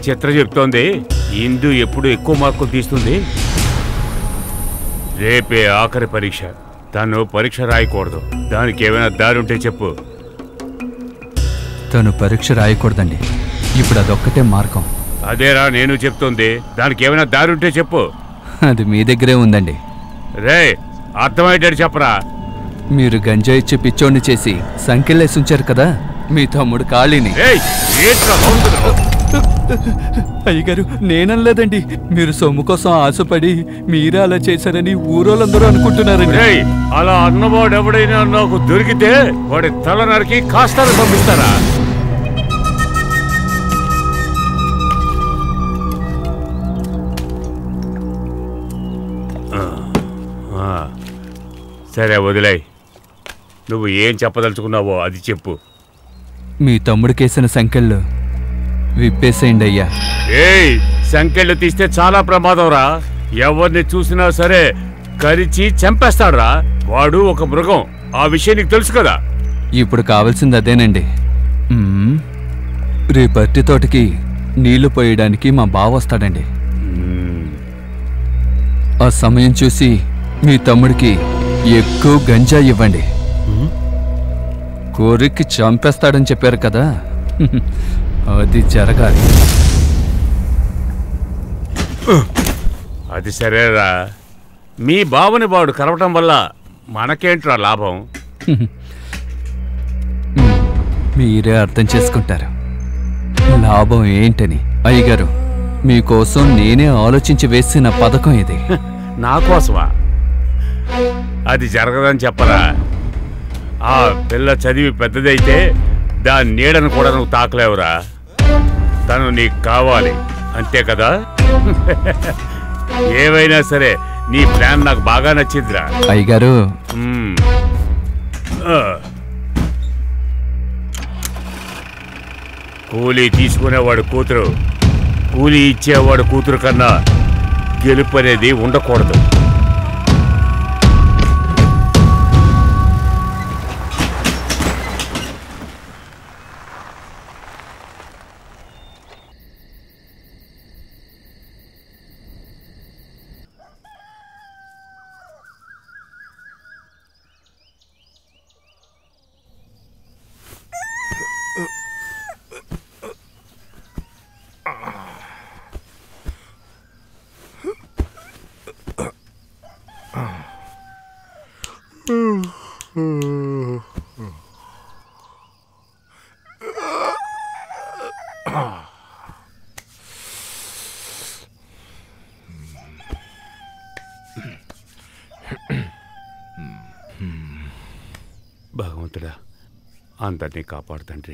చిత్ర చెప్తోంది ఇందు ఎప్పుడు ఎక్కువ మార్కులు తీస్తుంది రేపే ఆఖరి పరీక్ష తను పరీక్ష రాయకూడదు దానికి ఏమైనా దారి ఉంటే చెప్పు తను పరీక్ష రాయకూడదండి ఇప్పుడు అదొక్కటే మార్గం అదేరా నేను చెప్తోంది దానికి ఏమైనా దారి ఉంటే చెప్పు అది మీ దగ్గరే ఉందండి రే అర్థమయ్యేటట్టు చెప్పరా మీరు గంజా ఇచ్చి పిచ్చోడిని చేసి సంఖ్యలేసి ఉంచారు కదా మీ తమ్ముడు ఖాళీని ఏయ్, ఏంట్రా నవ్వుతున్నావ్? అయ్యగారు నేననలేదండి మీరు సొమ్ము కోసం ఆశపడి మీరే అలా చేశారని ఊరోళ్ళందరూ అనుకుంటున్నారండి రేయ్ అలా అన్నవాడు ఎవడైనా నాకు దొరికితే వాడి తల నరికి కాస్తాను పంపిస్తారా ఆ, ఆ. సరే వదిలేయ్ నువ్వు ఏం చెప్పదలుచుకున్నావో అది చెప్పు మీ తమ్ముడికేసిన సంఖ్యలు విప్పేసేయండి అయ్యా ఏయ్ సంఖ్యలు తీస్తే చాలా ప్రమాదం రా ఎవరిని చూసినా సరే కరిచి చంపేస్తాడురా వాడు ఒక మృగం ఆ విషయం నీకు తెలుసు కదా ఇప్పుడు కావాల్సింది అదేనండి మ్మ్. రేపు అరటి తోటకి నీళ్లు పోయడానికి మా బావ వస్తాడండి ఆ సమయం చూసి మీ తమ్ముడికి ఎక్కువ గంజా ఇవ్వండి కోరిక్కి చంపేస్తాడని చెప్పారు కదా అది జరగాలి అది సరేరా మీ బావని వాడు కలవటం వల్ల మనకేంట్రా లాభం మీరే అర్థం చేసుకుంటారు లాభం ఏంటని అయ్యగారు మీకోసం నేనే ఆలోచించి వేసిన పథకం ఇది నా కోసమా అది జరగదని చెప్పరా ఆ పిల్ల చదివి పెద్దదైతే దాని నీడను కూడా నువ్వు తాకలేవురా తను నీకు కావాలి అంతే కదా ఏవైనా సరే నీ ప్లాన్ నాకు బాగా నచ్చిందిరా అయ్యగారు మ్మ్. ఆ. కూలీ తీసుకునేవాడు కూతురు కూలీ ఇచ్చేవాడు కూతురు కన్నా గెలుపు అనేది ఉండకూడదు భగవంతుడా అందరినీ కాపాడు తండ్రి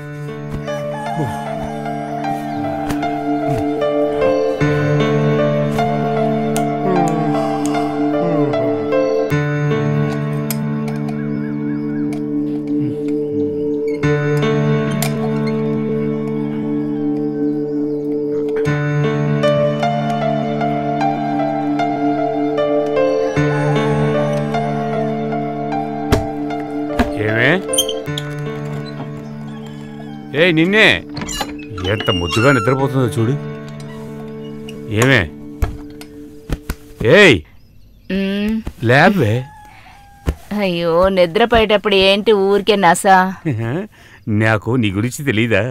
ఏమే ఏ నిన్నే ఎంత ముద్దుగా నిద్రపోతుందో చూడు ఏమే ఏయ్ మ్మ్. లేవే అయ్యో నిద్రపోయేటప్పుడు ఏంటి ఊరికే నసా నాకు నీ గురించి తెలీదా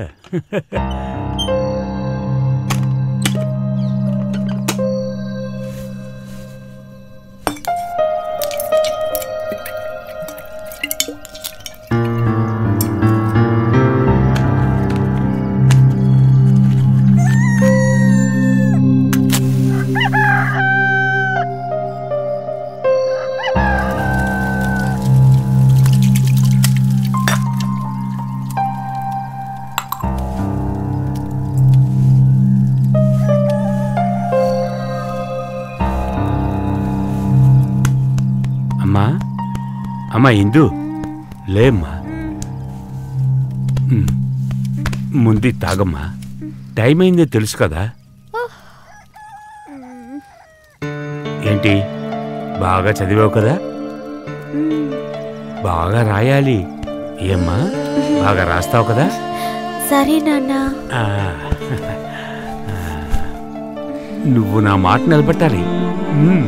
అమ్మా అమ్మా ఇందు లేమ్మా ఉమ్. ముందు ఇది తాగమ్మా టైం అయిందో తెలుసు కదా ఏంటి బాగా చదివావు కదా బాగా రాయాలి ఏమ్మా బాగా రాస్తావు కదా సరే నాన్న ఆ. నువ్వు నా మాట నిలబెట్టాలి మ్మ్.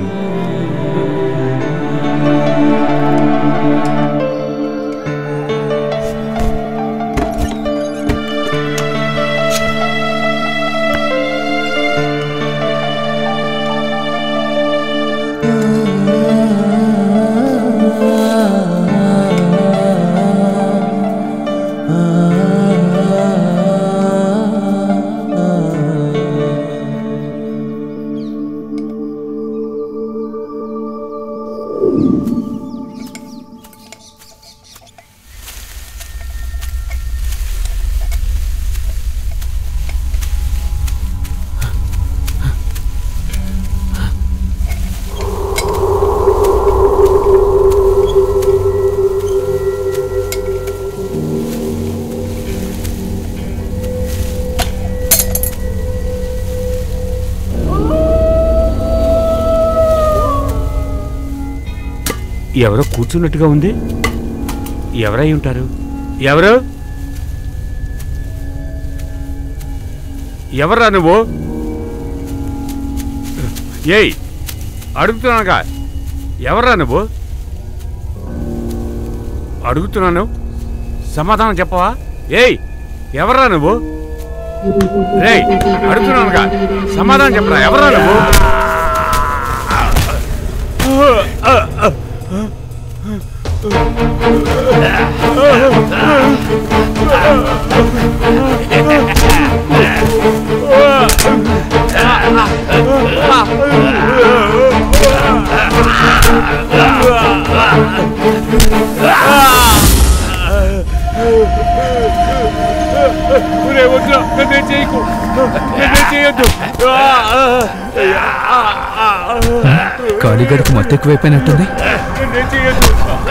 ఎవరో కూర్చున్నట్టుగా ఉంది ఎవరై ఉంటారు ఎవరు ఎవరా నువ్వు ఏయ్ అడుగుతున్నానుగా ఎవరా నువ్వు అడుగుతున్నాను సమాధానం చెప్పవా ఏయ్ ఎవరా నువ్వు రేయ్ అడుగుతున్నానుగా సమాధానం చెప్పరా ఎవరా నువ్వు ఒరే వద్దురా నన్నే చేయకు నన్నే చేయొద్దు కాలిగడకు మత్తు ఎక్కువైపోయినట్టుంది నన్నే చేయొద్దు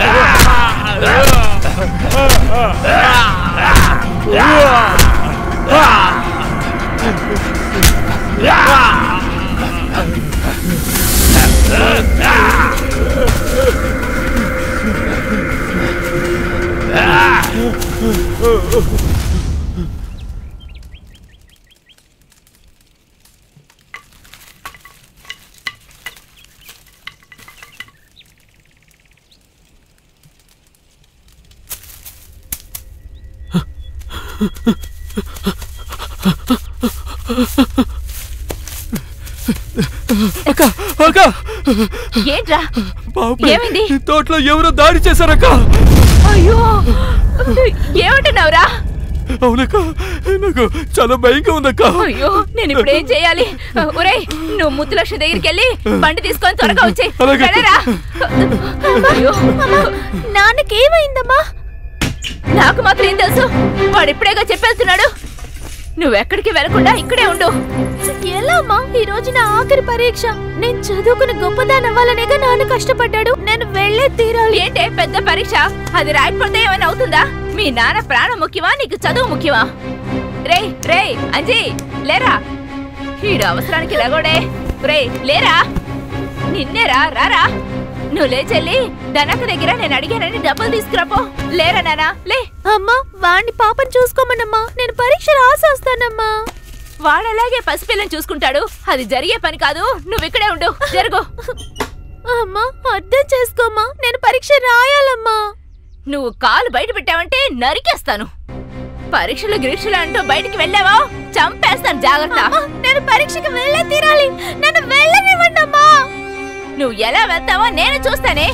అక్క అక్క ఏంట్రా బాబు ఏమైంది? తోటలో ఎవరో దాడి చేశారక్క అయ్యో ఏమంటున్నావురా అవునక్క నాకు చాలా భయంగా ఉందక్క అయ్యో నేను ఇప్పుడు ఏం చేయాలి ఒరేయ్ నువ్వు ముద్దులక్ష్మి దగ్గరికి వెళ్ళి బండి తీసుకొని త్వరగా వచ్చి అలాగే. అయ్యో నాన్నకేమైందమ్మా నాకు మాత్రం ఏం తెలుసు వాడు ఇప్పుడేగా చెప్పేస్తున్నాడు నువ్వెక్కడికి వెళ్లకుండా ఇక్కడే ఉండు ఎలా అమ్మా ఈ రోజు నా ఆఖరి పరీక్ష నేను చదువుకుని గొప్పదాని అవ్వాలనేగా నాన్న కష్టపడ్డాడు నేను వెళ్ళే తీరాలి ఏంటే పెద్ద పరీక్ష అది రాయకపోతే ఏమైనా అవుతుందా మీ నాన్న ప్రాణం ముఖ్యమా నీకు చదువు ముఖ్యమా రే రే అంజీ లేరా ఈడు అవసరానికి లేగోడే రే లేరా నిన్నేరా రారా నువ్వు లేచెల్లి ధనక్క దగ్గర నేను అడిగానని డబ్బులు తీసుకురాపో లేరా నానా లే అమ్మా వాణ్ణి పాపని చూసుకోమనమ్మా నేను పరీక్ష రాసి వస్తానమ్మా వాడలాగే పసిపిల్లని చూసుకుంటాడు అది జరిగే పని కాదు నువ్వు ఇక్కడే ఉండు జరుగు అమ్మా అర్థం చేసుకోమ్మా నేను పరీక్ష రాయాలమ్మా నువ్వు కాలు బయట పెట్టావంటే నరికేస్తాను పరీక్షలు గిరీక్షలు అంటూ బయటికి వెళ్ళావా చంపేస్తాను జాగ్రత్త అమ్మా, నేను పరీక్షకి వెళ్ళే తీరాలి నన్ను వెళ్ళనివ్వండి అమ్మా నువ్వు ఎలా వెళ్తావో నేను చూస్తానే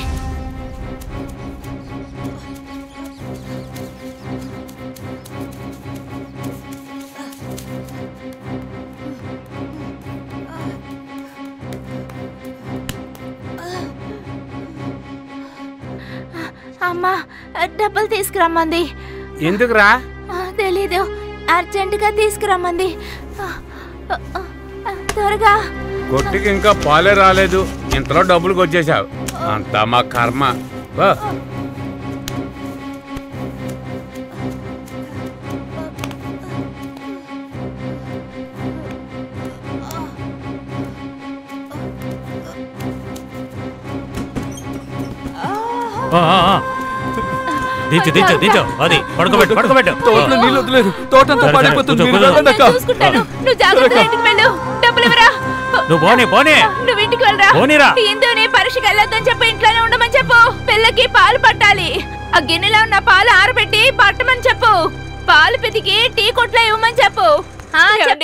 అమ్మా డబ్బులు తీసుకురమ్మంది ఎందుకురా ఆ, తెలీదు అర్జెంటుగా తీసుకురమ్మంది ఆ, ఆ, ఆ, త్వరగా కొట్టుకి ఇంకా పాలే రాలేదు ఇంతలో డబ్బులకు వచ్చేసావు అంతా మా కర్మ బా. ఆ, ఆ, ఆ. దించు దించు దించు అది పడుకోబెట్టు పడుకోబెట్టు తోటలో నీళ్ళు వదిలేదు తోటంతా సరే, సరే, పడిపోతుంది కూర్చో, మీరు కూర్చో. వెళ్ళండి అక్క. నేను చూసుకుంటాను నువ్వు జాగ్రత్తగా ఇంటికి వెళ్ళు డబ్బులు ఇవ్వరా నువ్వు పోనీ పోనీ నువ్వు ఇంటికి వెళ్ళరా పోనీరా. ఇందుని పరీక్షకి వెళ్ళొద్దని చెప్పి ఇంట్లోనే ఉండమని చెప్పు పిల్లకి పాలు పట్టాలి ఆ గిన్నెలో ఉన్న పాలు ఆరబెట్టి పట్టమని చెప్పు పాలు పితికి టీ కొట్లో ఇవ్వమని చెప్పు ఆ, చెప్పు